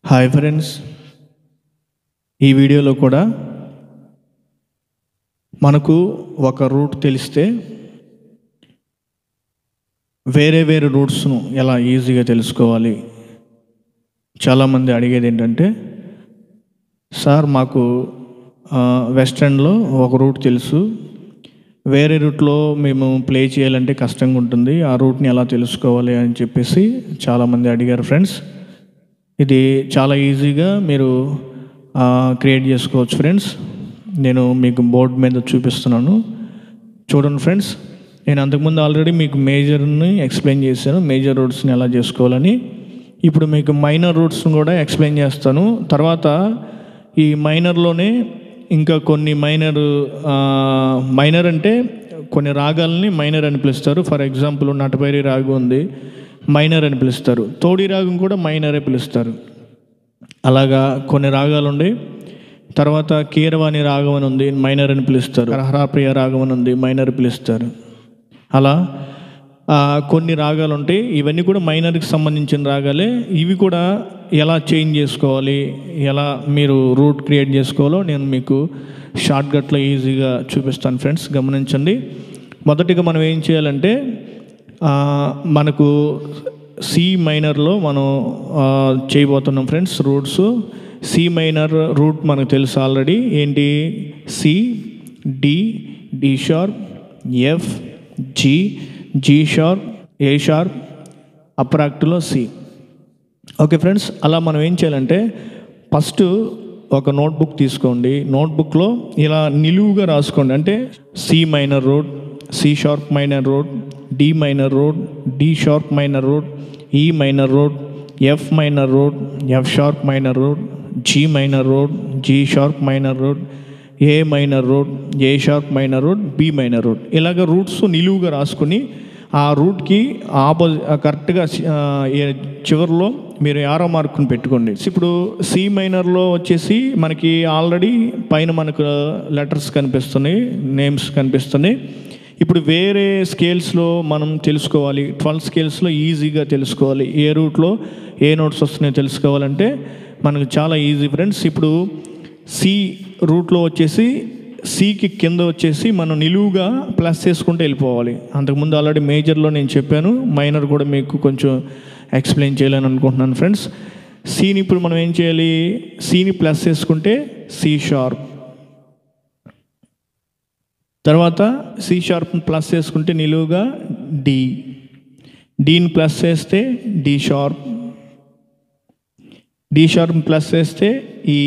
hi friends ఈ వీడియోలో కూడా మనకు ఒక రూట్ తెలిస్తే వేరే వేరే రూట్స్ను ఎలా ఈజీగా తెలుసుకోవాలి చాలామంది అడిగేది ఏంటంటే సార్ మాకు ఆ, వెస్ట్రన్లో ఒక రూట్ తెలుసు వేరే రూట్లో మేము ప్లే చేయాలంటే కష్టంగా ఉంటుంది ఆ రూట్ని ఎలా తెలుసుకోవాలి అని చెప్పేసి చాలామంది అడిగారు ఫ్రెండ్స్ ఇది చాలా ఈజీగా మీరు క్రియేట్ చేసుకోవచ్చు ఫ్రెండ్స్ నేను మీకు బోర్డు మీద చూపిస్తున్నాను చూడండి ఫ్రెండ్స్ నేను అంతకుముందు ఆల్రెడీ మీకు మేజర్ని ఎక్స్ప్లెయిన్ చేశాను మేజర్ రూట్స్ని ఎలా చేసుకోవాలని ఇప్పుడు మీకు మైనర్ రూట్స్ని కూడా ఎక్స్ప్లెయిన్ చేస్తాను తర్వాత ఈ మైనర్లోనే ఇంకా కొన్ని మైనర్ మైనర్ అంటే కొన్ని రాగాల్ని మైనర్ అని పిలుస్తారు ఫర్ ఎగ్జాంపుల్ నటపైరి రాగం ఉంది మైనర్ అని పిలుస్తారు తోడి రాగం కూడా మైనరే పిలుస్తారు అలాగా కొన్ని రాగాలు ఉండి తర్వాత కీరవాణి రాగం అని ఉంది మైనర్ అని పిలుస్తారు హరహరాప్రియ రాగం అని ఉంది మైనర్ పిలుస్తారు అలా ఆ, కొన్ని రాగాలు ఉంటాయి ఇవన్నీ కూడా మైనర్కి సంబంధించిన రాగాలే ఇవి కూడా ఎలా చేంజ్ చేసుకోవాలి ఎలా మీరు రూట్ క్రియేట్ చేసుకోవాలో నేను మీకు షార్ట్కట్లో ఈజీగా చూపిస్తాను ఫ్రెండ్స్ గమనించండి మొదటిగా మనం ఏం చేయాలంటే ఆ, మనకు సి మైనర్లో మనం ఆ, చేయబోతున్నాం friends roots C minor root మనకు తెలుసు ఆల్రెడీ ఏంటి C D D sharp F G G sharp A sharp upper యాక్ట్లో సి ఓకే ఫ్రెండ్స్ అలా మనం ఏం చేయాలంటే ఫస్ట్ ఒక నోట్బుక్ తీసుకోండి నోట్బుక్లో ఇలా నిలువుగా రాసుకోండి అంటే C minor road C sharp minor road D minor road D sharp minor road E minor road F minor road F sharp minor road G minor road G sharp minor road A minor road A sharp minor road B minor road ఇలాగ roots నిలువుగా రాసుకుని ఆ రూట్కి opposite కరెక్ట్గా చివరిలో మీరు arrow మార్కుని పెట్టుకోండి ఇప్పుడు C మైనర్లో వచ్చేసి మనకి ఆల్రెడీ పైన మనకు లెటర్స్ కనిపిస్తున్నాయి నేమ్స్ కనిపిస్తున్నాయి ఇప్పుడు వేరే స్కేల్స్లో మనం తెలుసుకోవాలి ట్వెల్వ్ స్కేల్స్లో ఈజీగా తెలుసుకోవాలి ఏ రూట్లో ఏ నోట్స్ వస్తున్నాయో తెలుసుకోవాలంటే మనకు చాలా ఈజీ ఫ్రెండ్స్ ఇప్పుడు సి రూట్లో వచ్చేసి సికి కింద వచ్చేసి మనం నిలువుగా ప్లస్ చేసుకుంటూ వెళ్ళిపోవాలి అంతకుముందు ఆల్రెడీ మేజర్లో నేను చెప్పాను మైనర్ కూడా మీకు కొంచెం ఎక్స్ప్లెయిన్ చేయాలని అనుకుంటున్నాను ఫ్రెండ్స్ సిని ఇప్పుడు మనం ఏం చేయాలి సిని ప్లస్ చేసుకుంటే సి షార్ప్ తర్వాత సి షార్ప్ ప్లస్ చేసుకుంటే నిలువుగా డి డీని ప్లస్ చేస్తే D sharp D sharp plus చేస్తే ఈ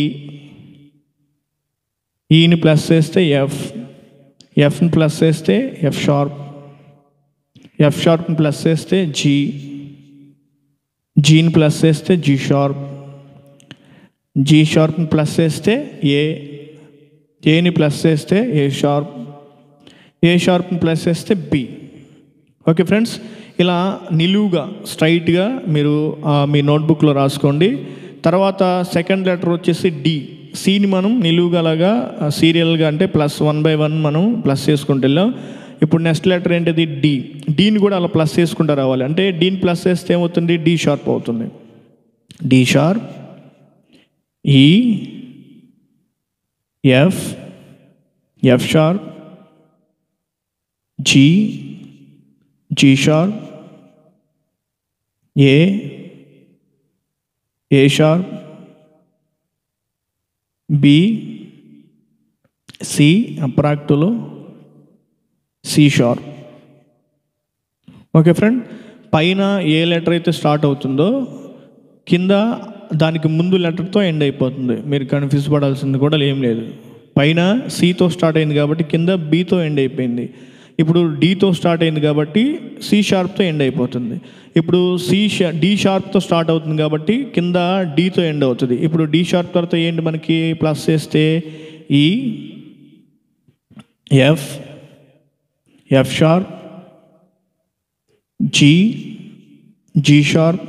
ఈని ప్లస్ చేస్తే ఎఫ్ ఎఫ్ని ప్లస్ చేస్తే ఎఫ్ షార్ప్ ఎఫ్ షార్ప్ని ప్లస్ చేస్తే జీ జీని ప్లస్ చేస్తే జీ షార్ప్ జీ షార్ప్ని ప్లస్ చేస్తే ఏ ఏని ప్లస్ చేస్తే ఏ షార్ప్ ఏ షార్ప్ని ప్లస్ చేస్తే బి ఓకే ఫ్రెండ్స్ ఇలా నిలువుగా స్ట్రైట్గా మీరు ఆ, మీ నోట్బుక్లో రాసుకోండి తర్వాత సెకండ్ లెటర్ వచ్చేసి డి సిని మనం నిలువుగా అలాగా సీరియల్గా అంటే ప్లస్ వన్ బై వన్ మనం ప్లస్ చేసుకుంటూ వెళ్ళాం ఇప్పుడు నెక్స్ట్ లెటర్ ఏంటిది డి డీని కూడా అలా ప్లస్ చేసుకుంటూ రావాలి అంటే డీని ప్లస్ చేస్తే ఏమవుతుంది డి షార్ప్ అవుతుంది D sharp E F F sharp G G sharp A A sharp B C అప్రాక్టులో సి షార్ప్ ఓకే ఫ్రెండ్ పైన ఏ లెటర్ అయితే స్టార్ట్ అవుతుందో కింద దానికి ముందు లెటర్తో ఎండ్ అయిపోతుంది మీరు కన్ఫ్యూజ్ పడాల్సింది కూడా ఏం లేదు పైన సితో స్టార్ట్ అయింది కాబట్టి కింద బితో ఎండ్ అయిపోయింది ఇప్పుడు డితో స్టార్ట్ అయింది కాబట్టి సి షార్ప్తో ఎండ్ అయిపోతుంది ఇప్పుడు సి షా డి షార్ప్తో స్టార్ట్ అవుతుంది కాబట్టి కింద డితో ఎండ్ అవుతుంది ఇప్పుడు డి షార్ప్ తర్వాత ఏంటి మనకి ప్లస్ చేస్తే E F F sharp G G sharp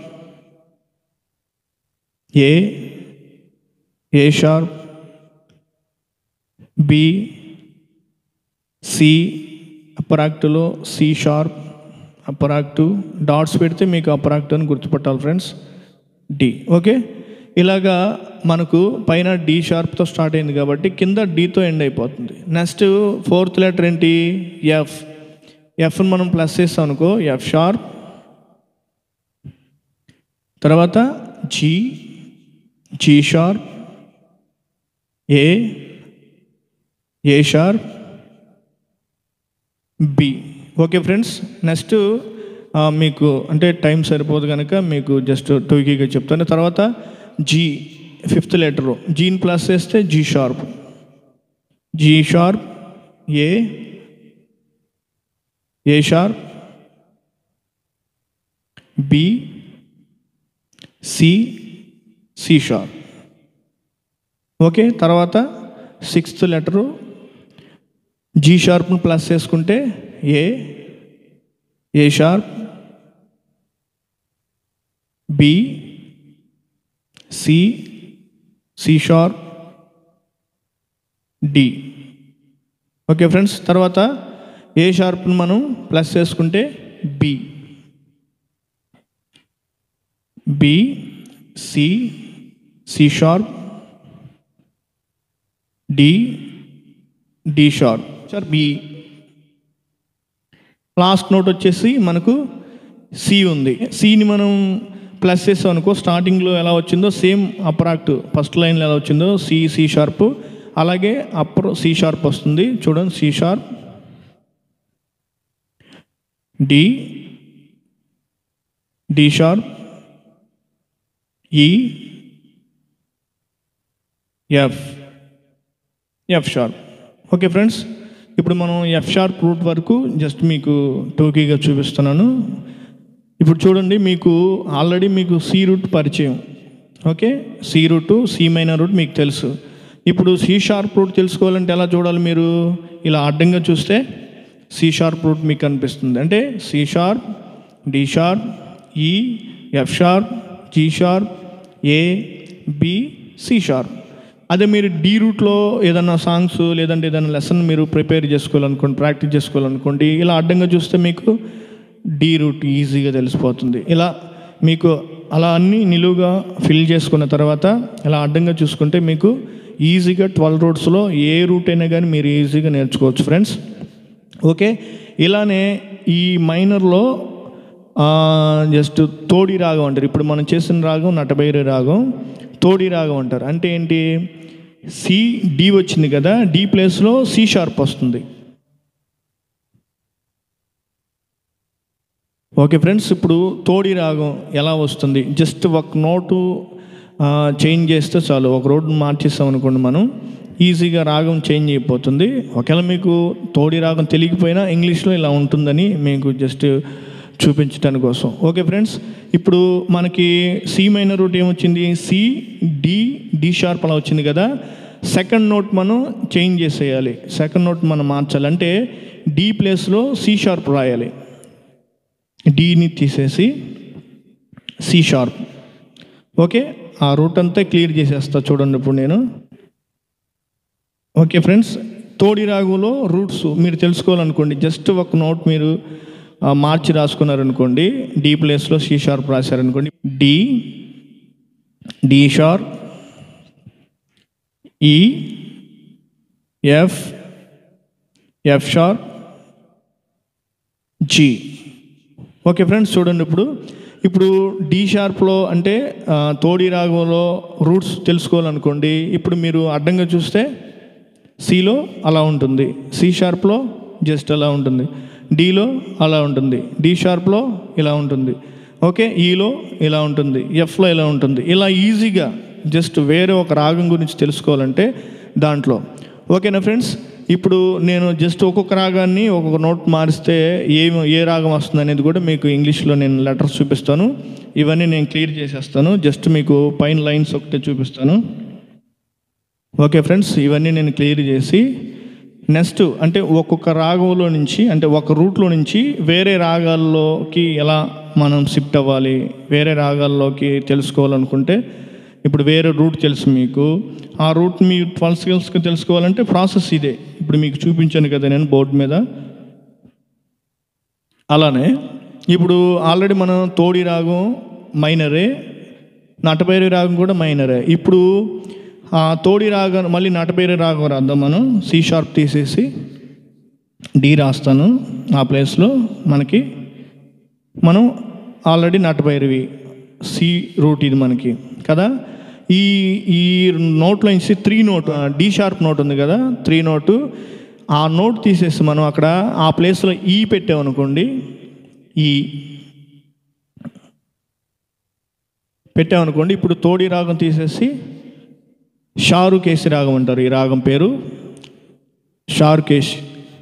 A A sharp B C upper యాక్టులో C sharp upper act dots పెడితే మీకు అప్పర్ యాక్ట్ అని గుర్తుపట్టాలి ఫ్రెండ్స్ డి ఓకే ఇలాగా మనకు పైన డి షార్ప్తో స్టార్ట్ అయింది కాబట్టి కింద డితో ఎండ్ అయిపోతుంది నెక్స్ట్ ఫోర్త్ లెటర్ ఏంటి ఎఫ్ ఎఫ్ని మనం ప్లస్ చేస్తాం అనుకో ఎఫ్ షార్ప్ తర్వాత G G sharp A A sharp B okay friends next మీకు అంటే టైం సరిపోదు కనుక మీకు జస్ట్ టూకీగా చెప్తాను తర్వాత జీ ఫిఫ్త్ లెటరు జీని ప్లస్ చేస్తే G sharp G sharp A A sharp B C C sharp okay తర్వాత సిక్స్త్ లెటరు జీ షార్ప్ను ప్లస్ చేసుకుంటే A A sharp B C C sharp D okay friends తర్వాత A షార్ప్ను మనం plus చేసుకుంటే B B C C sharp D D sharp sharp B last note వచ్చేసి మనకు C ఉంది సిని మనం ప్లస్ చేస్తాం అనుకో స్టార్టింగ్లో ఎలా వచ్చిందో సేమ్ అప్రాక్ట్ ఫస్ట్ లైన్లో ఎలా వచ్చిందో సి సి షార్ప్ అలాగే అప్పర్ సి షార్ప్ వస్తుంది చూడండి C sharp D D sharp E F F sharp okay friends ఇప్పుడు మనం ఎఫ్ షార్ప్ రూట్ వరకు జస్ట్ మీకు టోకీగా చూపిస్తున్నాను ఇప్పుడు చూడండి మీకు ఆల్రెడీ మీకు సి రూట్ పరిచయం okay C root C minor root మీకు తెలుసు ఇప్పుడు సి షార్ప్ రూట్ తెలుసుకోవాలంటే ఎలా చూడాలి మీరు ఇలా అడ్డంగా చూస్తే సి షార్ప్ రూట్ మీకు కనిపిస్తుంది అంటే C sharp D sharp E F sharp G sharp A B C sharp అదే మీరు డీ రూట్లో ఏదైనా సాంగ్స్ లేదంటే ఏదైనా లెసన్ మీరు ప్రిపేర్ చేసుకోవాలనుకోండి ప్రాక్టీస్ చేసుకోవాలనుకోండి ఇలా అడ్డంగా చూస్తే మీకు డీ రూట్ ఈజీగా తెలిసిపోతుంది ఇలా మీకు అలా అన్ని నిలువుగా ఫిల్ చేసుకున్న తర్వాత ఇలా అడ్డంగా చూసుకుంటే మీకు ఈజీగా ట్వెల్వ్ రూట్స్లో ఏ రూట్ అయినా కానీ మీరు ఈజీగా నేర్చుకోవచ్చు ఫ్రెండ్స్ ఓకే ఇలానే ఈ మైనర్లో జస్ట్ తోడి రాగం అంటారు ఇప్పుడు మనం చేసిన రాగం నటబైరి రాగం తోడి రాగం అంటారు అంటే ఏంటి సి డి వచ్చింది కదా డి ప్లేస్లో సి షార్ప్ వస్తుంది ఓకే ఫ్రెండ్స్ ఇప్పుడు తోడి రాగం ఎలా వస్తుంది జస్ట్ ఒక నోటు చేంజ్ చేస్తే చాలు ఒక రోడ్డు మార్చేస్తాం అనుకోండి మనం ఈజీగా రాగం చేంజ్ అయిపోతుంది ఒకవేళ మీకు తోడి రాగం తెలియకపోయినా ఇంగ్లీష్లో ఇలా ఉంటుందని మీకు జస్ట్ చూపించడానికి కోసం ఓకే ఫ్రెండ్స్ ఇప్పుడు మనకి సి మైనర్ రూట్ ఏమొచ్చింది సి డి డి షార్ప్ అలా వచ్చింది కదా సెకండ్ నోట్ మనం చేంజ్ చేసేయాలి సెకండ్ నోట్ మనం మార్చాలి అంటే డి ప్లేస్లో సి షార్ప్ రాయాలి డీని తీసేసి సి షార్ప్ ఓకే ఆ రూట్ అంతా క్లియర్ చేసేస్తా చూడండి ఇప్పుడు నేను ఓకే ఫ్రెండ్స్ తోడి రాగులో రూట్స్ మీరు తెలుసుకోవాలనుకోండి జస్ట్ ఒక నోట్ మీరు ఆ, మార్చి రాసుకున్నారనుకోండి డి ప్లేస్లో సి షార్ప్ రాశారనుకోండి D D sharp E F F sharp G okay friends చూడండి ఇప్పుడు ఇప్పుడు డి షార్ప్లో అంటే ఆ, తోడి రాగంలో రూట్స్ తెలుసుకోవాలనుకోండి ఇప్పుడు మీరు అడ్డంగా చూస్తే సిలో అలా ఉంటుంది సి షార్ప్లో జస్ట్ అలా ఉంటుంది డిలో అలా ఉంటుంది డి షార్ప్లో ఇలా ఉంటుంది ఓకే ఈలో ఇలా ఉంటుంది ఎఫ్లో ఇలా ఉంటుంది ఇలా ఈజీగా జస్ట్ వేరే ఒక రాగం గురించి తెలుసుకోవాలంటే దాంట్లో ఓకేనా ఫ్రెండ్స్ ఇప్పుడు నేను జస్ట్ ఒక్కొక్క రాగాన్ని ఒక్కొక్క నోట్ మారిస్తే ఏ ఏ రాగం వస్తుంది అనేది కూడా మీకు ఇంగ్లీష్లో నేను లెటర్స్ చూపిస్తాను ఇవన్నీ నేను క్లియర్ చేసేస్తాను జస్ట్ మీకు పైన లైన్స్ ఒకటే చూపిస్తాను ఓకే ఫ్రెండ్స్ ఇవన్నీ నేను క్లియర్ చేసి నెక్స్ట్ అంటే ఒక్కొక్క రాగంలో నుంచి అంటే ఒక రూట్లో నుంచి వేరే రాగాల్లోకి ఎలా మనం షిఫ్ట్ అవ్వాలి వేరే రాగాల్లోకి తెలుసుకోవాలనుకుంటే ఇప్పుడు వేరే రూట్ తెలుసు మీకు ఆ రూట్ మీ ట్వెల్వ్ స్కిల్స్కి తెలుసుకోవాలంటే ప్రాసెస్ ఇదే ఇప్పుడు మీకు చూపించాను కదా నేను బోర్డు మీద అలానే ఇప్పుడు ఆల్రెడీ మనం తోడి రాగం మైనరే నటభైరవి రాగం కూడా మైనరే ఇప్పుడు ఆ తోడి రాగం మళ్ళీ నటభైరవి రాగం రాద్దాం మనం సి షార్ప్ తీసేసి డి రాస్తాను ఆ ప్లేస్లో మనకి మనం ఆల్రెడీ నటభైరవి సి రూట్ ఇది మనకి కదా ఈ ఈ నోట్లో నుంచి three note D sharp note ఉంది కదా త్రీ నోటు ఆ నోట్ తీసేసి మనం అక్కడ ఆ ప్లేస్లో ఈ పెట్టామనుకోండి ఈ పెట్టామనుకోండి ఇప్పుడు తోడి రాగం తీసేసి షారుకేసి రాగం అంటారు ఈ రాగం పేరు షారుకేష్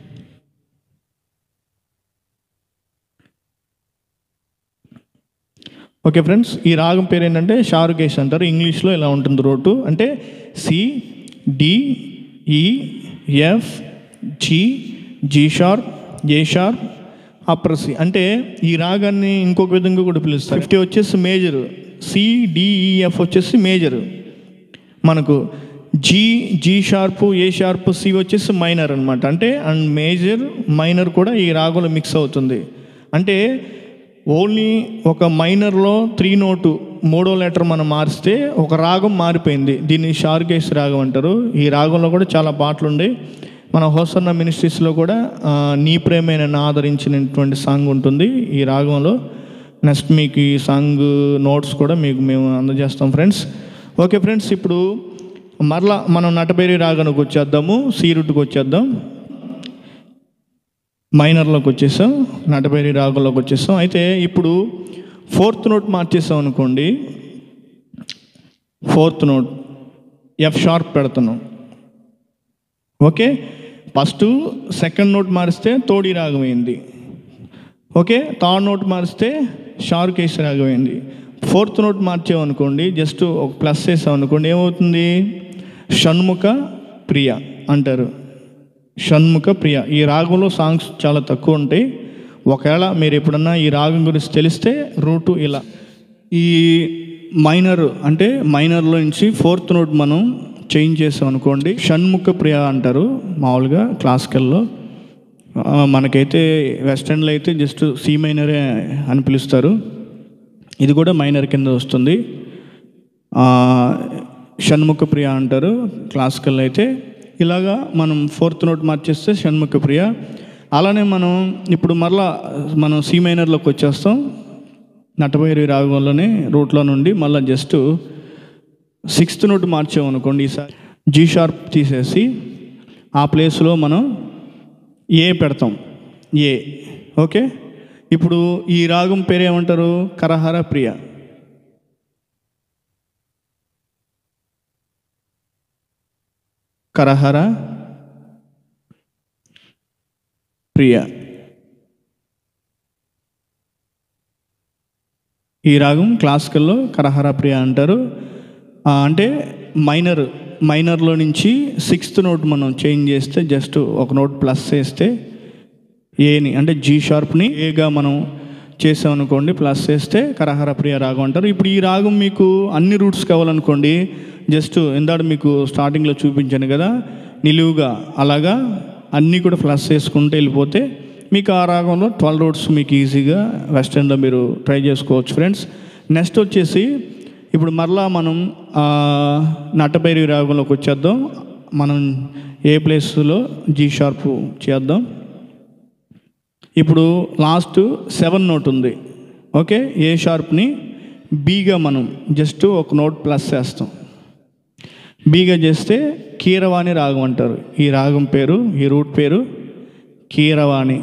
ఓకే ఫ్రెండ్స్ ఈ రాగం పేరు ఏంటంటే షారుకేష్ అంటారు ఇంగ్లీష్లో ఇలా ఉంటుంది రోటు అంటే C D E F G G sharp A sharp upper C అంటే ఈ రాగాన్ని ఇంకొక విధంగా కూడా పిలుస్తారు ఫిఫ్టీ వచ్చేసి మేజర్ సి డిఈఎఫ్ వచ్చేసి మేజర్ మనకు G G sharp A sharp C వచ్చేసి మైనర్ అనమాట అంటే అండ్ మేజర్ మైనర్ కూడా ఈ రాగంలో మిక్స్ అవుతుంది అంటే ఓన్లీ ఒక మైనర్లో త్రీ నోటు మూడో లెటర్ మనం మారిస్తే ఒక రాగం మారిపోయింది దీన్ని షార్కేష్ రాగం అంటారు ఈ రాగంలో కూడా చాలా పాటలు ఉండే మన హోసన్న మినిస్ట్రీస్లో కూడా ఆ, నీ ప్రేమైన ఆదరించినటువంటి సాంగ్ ఉంటుంది ఈ రాగంలో నెక్స్ట్ మీకు ఈ సాంగ్ నోట్స్ కూడా మీకు మేము అందజేస్తాం ఫ్రెండ్స్ ఓకే ఫ్రెండ్స్ ఇప్పుడు మరలా మనం నటబేరి రాగానికి వచ్చేద్దాము సీరుట్కి వచ్చేద్దాం మైనర్లోకి వచ్చేసాం నటబేరి రాగంలోకి వచ్చేసాం అయితే ఇప్పుడు ఫోర్త్ నోట్ మార్చేసాం అనుకోండి ఫోర్త్ నోట్ ఎఫ్ షార్ప్ పెడుతున్నాం ఓకే ఫస్ట్ సెకండ్ నోట్ మారిస్తే తోడి రాగం అయింది ఓకే థర్డ్ నోట్ మారిస్తే షార్కేష్ రాగం అయింది ఫోర్త్ నోట్ మార్చామనుకోండి జస్ట్ ఒక ప్లస్ వేసామనుకోండి ఏమవుతుంది షణ్ముఖ ప్రియ అంటారు షణ్ముఖ ప్రియ ఈ రాగంలో సాంగ్స్ చాలా తక్కువ ఉంటాయి ఒకవేళ మీరు ఎప్పుడన్నా ఈ రాగం గురించి తెలిస్తే రూటు ఇలా ఈ మైనర్ అంటే మైనర్లో నుంచి ఫోర్త్ నోట్ మనం చేంజ్ చేసాం అనుకోండి షణ్ముఖ ప్రియ అంటారు మామూలుగా క్లాసికల్లో ఆ, మనకైతే వెస్టర్న్లో అయితే జస్ట్ సి మైనరే అని పిలుస్తారు ఇది కూడా మైనర్ కింద వస్తుంది ఆ, షణ్ముఖ ప్రియ అంటారు క్లాసికల్ అయితే ఇలాగా మనం ఫోర్త్ నోట్ మార్చేస్తే షణ్ముఖ ప్రియ అలానే మనం ఇప్పుడు మరలా మనం సి మైనర్లోకి వచ్చేస్తాం నటభైరవి రాగంలోనే రూట్లో నుండి మళ్ళీ జస్ట్ సిక్స్త్ నోట్ మార్చామనుకోండి ఈసారి జీ షార్ప్ తీసేసి ఆ ప్లేస్లో మనం ఏ పెడతాం ఏ ఓకే ఇప్పుడు ఈ రాగం పేరు ఏమంటారు కరహర ప్రియ కరహర ప్రియ ఈ రాగం క్లాసికల్లో కరహర ప్రియ అంటారు ఆ, అంటే మైనర్ మైనర్లో నుంచి సిక్స్త్ నోట్ మనం చేంజ్ చేస్తే జస్ట్ ఒక నోట్ ప్లస్ చేస్తే ఏని అంటే జీ షార్ప్ని ఏగా మనం చేసామనుకోండి ప్లస్ చేస్తే కరహర ప్రియ రాగం అంటారు ఇప్పుడు ఈ రాగం మీకు అన్ని రూట్స్ కావాలనుకోండి జస్ట్ ఇందాక మీకు స్టార్టింగ్లో చూపించాను కదా నిలువుగా అలాగా అన్నీ కూడా ప్లస్ చేసుకుంటూ వెళ్ళిపోతే మీకు ఆ రాగంలో ట్వెల్వ్ రూట్స్ మీకు ఈజీగా వెస్టర్న్లో మీరు ట్రై చేసుకోవచ్చు ఫ్రెండ్స్ నెక్స్ట్ వచ్చేసి ఇప్పుడు మరలా మనం ఆ, నటభైరవి రాగంలోకి వచ్చేద్దాం మనం ఏ ప్లేస్లో జీ షార్ప్ చేద్దాం ఇప్పుడు లాస్ట్ సెవెన్ నోట్ ఉంది ఓకే ఏ షార్ప్ని బీగా మనం జస్ట్ ఒక నోట్ ప్లస్ చేస్తాం బీగా చేస్తే కీరవాణి రాగం అంటారు ఈ రాగం పేరు ఈ రూట్ పేరు కీరవాణి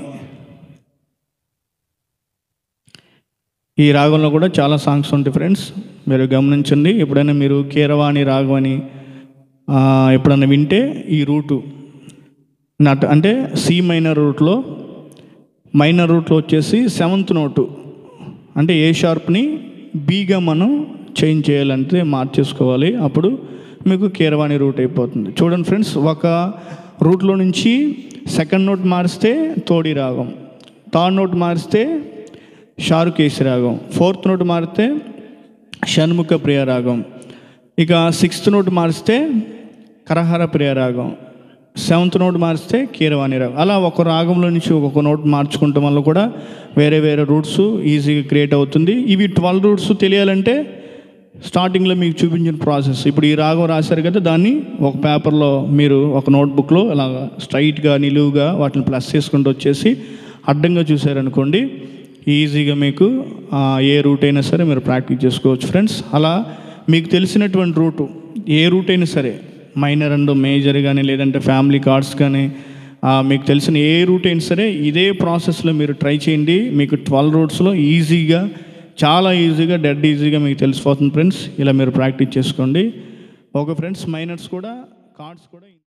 ఈ రాగంలో కూడా చాలా సాంగ్స్ ఉంటాయి ఫ్రెండ్స్ మీరు గమనించండి ఎప్పుడైనా మీరు కీరవాణి రాగం అని ఆ, ఎప్పుడైనా వింటే ఈ రూటు నట అంటే సి మైనర్ రూట్లో మైనర్ రూట్లో వచ్చేసి సెవెంత్ నోటు అంటే ఏ షార్ప్ని బీగా మనం చేంజ్ చేయాలంటే మార్చేసుకోవాలి అప్పుడు మీకు కీరవాణి రూట్ అయిపోతుంది చూడండి ఫ్రెండ్స్ ఒక రూట్లో నుంచి సెకండ్ నోట్ మారిస్తే తోడి రాగం థర్డ్ నోట్ మారిస్తే షారుకేసి రాగం ఫోర్త్ నోట్ మారితే షణ్ముఖ ప్రియ రాగం ఇక సిక్స్త్ నోట్ మారిస్తే కరహర ప్రియ రాగం సెవెంత్ నోట్ మారిస్తే కీరవాణి రాగం అలా ఒక రాగంలో నుంచి ఒక్కొక్క నోట్ మార్చుకుంటాం వల్ల కూడా వేరే వేరే రూట్స్ ఈజీగా క్రియేట్ అవుతుంది ఇవి ట్వెల్వ్ రూట్స్ తెలియాలంటే స్టార్టింగ్లో మీకు చూపించిన ప్రాసెస్ ఇప్పుడు ఈ రాగం రాశారు కదా దాన్ని ఒక పేపర్లో మీరు ఒక నోట్బుక్లో ఇలా స్ట్రైట్గా నిలువుగా వాటిని ప్లస్ చేసుకుంటూ వచ్చేసి అడ్డంగా చూసారనుకోండి ఈజీగా మీకు ఆ, ఏ రూట్ అయినా సరే మీరు ప్రాక్టీస్ చేసుకోవచ్చు ఫ్రెండ్స్ అలా మీకు తెలిసినటువంటి రూటు ఏ రూట్ అయినా సరే మైనర్ అండ్ మేజర్ కానీ లేదంటే ఫ్యామిలీ కార్డ్స్ కానీ ఆ, మీకు తెలిసిన ఏ రూట్ అయినా సరే ఇదే ప్రాసెస్లో మీరు ట్రై చేయండి మీకు ట్వెల్వ్ రూట్స్లో ఈజీగా చాలా ఈజీగా డెడ్ ఈజీగా మీకు తెలిసిపోతుంది ఫ్రెండ్స్ ఇలా మీరు ప్రాక్టీస్ చేసుకోండి ఓకే ఫ్రెండ్స్ మైనర్స్ కూడా కార్డ్స్ కూడా